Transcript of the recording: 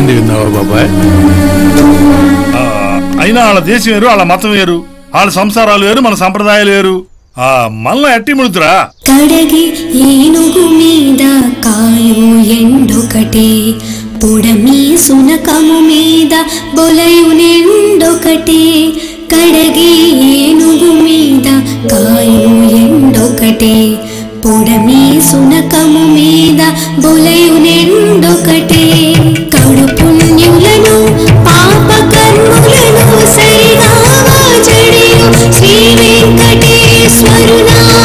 చెప్పింది విన్నావా బాబాయ్ ఆ, అయినా వాళ్ళ దేశం వేరు వాళ్ళ మతం వేరు వాళ్ళ సంసారాలు వేరు మన సంప్రదాయాలు వేరు ఆ మనలో ఎట్టి ముడుతురా కడగి ఏనుగు మీద కాయు ఎండొకటే పొడమి సునకము మీద బొలయు నిండొకటే కడగి ఏనుగు మీద కాయు ఎండొకటే పొడమి సునకము మీద బొలయు నిండొకటే కడు పుణ్యులను పాప కర్ములను సరిగా జడియు శ్రీ వెంకటేశ్వరు నామ